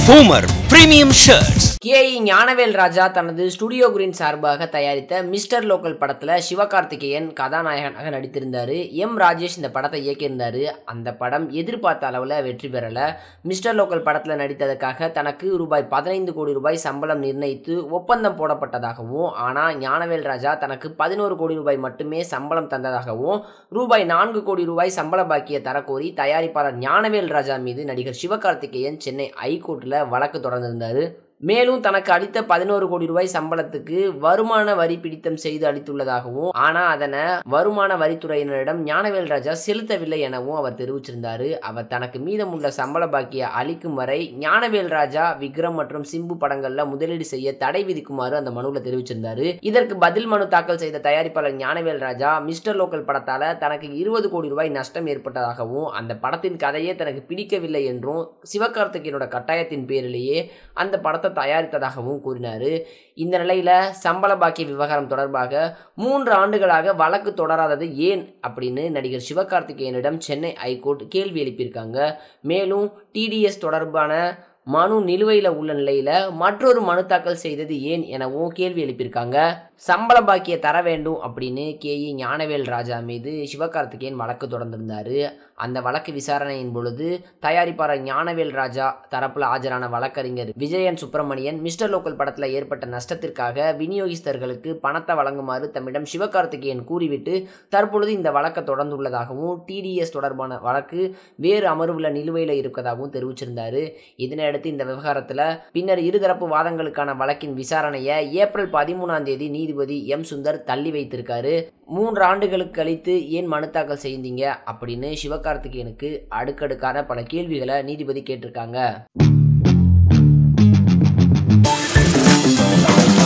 Boomer Premium Shirts. கேஇ Gnanavel ராஜா தனது studio green சார்பாக தயாரித்த மிஸ்டர் லோக்கல் படத்துல சிவகார்த்திகேயன் கதாநாயகனாக நடித்திருந்தாரு எம் ராஜேஷ் இந்த படத்தை இயக்கியிருந்தாரு அந்த படம் எதிர்பார்த்த அளவில் வெற்றி பெறல மிஸ்டர் லோக்கல் படத்தில் நடித்ததற்காக தனக்கு ரூபாய் பதினைந்து கோடி ரூபாய் சம்பளம் நிர்ணயித்து ஒப்பந்தம் போடப்பட்டதாகவும் ஆனால் ஞானவேல் ராஜா தனக்கு பதினோரு கோடி ரூபாய் மட்டுமே சம்பளம் தந்ததாகவும் ரூபாய் நான்கு கோடி ரூபாய் சம்பள பாக்கிய தரக்கோரி தயாரிப்பாளர் ஞானவேல் ராஜா மீது நடிகர் சிவகார்த்திகேயன் சென்னை ஐகோர்ட்டில் வழக்கு தொடர்ந்திருந்தாரு மேலும் தனக்கு அளித்த பதினோரு கோடி ரூபாய் சம்பளத்துக்கு வருமான வரி பிடித்தம் செய்து அளித்துள்ளதாகவும் ஆனா அதனை வருமான வரித்துறையினரிடம் ஞானவேல் ராஜா செலுத்தவில்லை எனவும் அவர் தெரிவிச்சிருந்தாரு அவர் தனக்கு மீதமுள்ள சம்பள பாக்கிய அளிக்கும் வரை ஞானவேல் ராஜா விக்ரம் மற்றும் சிம்பு படங்கள்ல முதலீடு செய்ய தடை விதிக்குமாறு அந்த மனுவில் தெரிவிச்சிருந்தாரு இதற்கு பதில் மனு தாக்கல் செய்த தயாரிப்பாளர் ஞானவேல் ராஜா மிஸ்டர் லோக்கல் படத்தால தனக்கு இருபது கோடி ரூபாய் நஷ்டம் ஏற்பட்டதாகவும் அந்த படத்தின் கதையே தனக்கு பிடிக்கவில்லை என்றும் சிவகார்த்திகேயனோட கட்டாயத்தின் பேரிலேயே அந்த படத்தை தயாரித்ததாகவும் கூறினார் இந்த நிலையில் சம்பள பாக்கிய விவகாரம் தொடர்பாக மூன்று ஆண்டுகளாக வழக்கு தொடராதது ஏன் அப்படின்னு நடிகர் சிவகார்த்திகேயனிடம் சென்னை ஐகோர்ட் கேள்வி எழுப்பியிருக்காங்க மேலும் டிடிஎஸ் தொடர்பான மனு நிலுவையில் உள்ள நிலையில் மற்றொரு மனு தாக்கல் செய்தது ஏன் எனவும் கேள்வி எழுப்பியிருக்காங்க சம்பள பாக்கிய தர வேண்டும் அப்படின்னு கேஇ ஞானவேல் ராஜா மீது சிவகார்த்திகேயன் வழக்கு தொடர்ந்திருந்தார் அந்த வழக்கு விசாரணையின் பொழுது தயாரிப்பாளர் ஞானவேல் ராஜா தரப்பில் ஆஜரான வழக்கறிஞர் விஜயன் சுப்பிரமணியன் மிஸ்டர் லோக்கல் படத்தில் ஏற்பட்ட நஷ்டத்திற்காக விநியோகிஸ்தர்களுக்கு பணத்தை வழங்குமாறு தம்மிடம் சிவகார்த்திகேயன் கூறிவிட்டு தற்பொழுது இந்த வழக்கை தொடர்ந்துள்ளதாகவும் டிடிஎஸ் தொடர்பான வழக்கு வேறு அமர்வுல நிலுவையில் இருக்கதாகவும் தெரிவிச்சிருந்தாரு இதனையடுத்து இந்த விவகாரத்தில் பின்னர் இருதரப்பு வாதங்களுக்கான வழக்கின் விசாரணையை ஏப்ரல் பதிமூணாம் தேதி நீதிபதி எம் சுந்தர் தள்ளி வைத்திருக்காரு மூன்று ஆண்டுகளுக்கு கழித்து ஏன் மனு தாக்கல் செய்தீங்க அப்படின்னு சிவகார்த்திகேயனுக்கு அடுக்கடுக்கான பல கேள்விகளை நீதிபதி கேட்டிருக்காங்க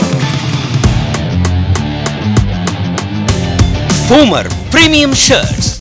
Boomer Premium Shirts.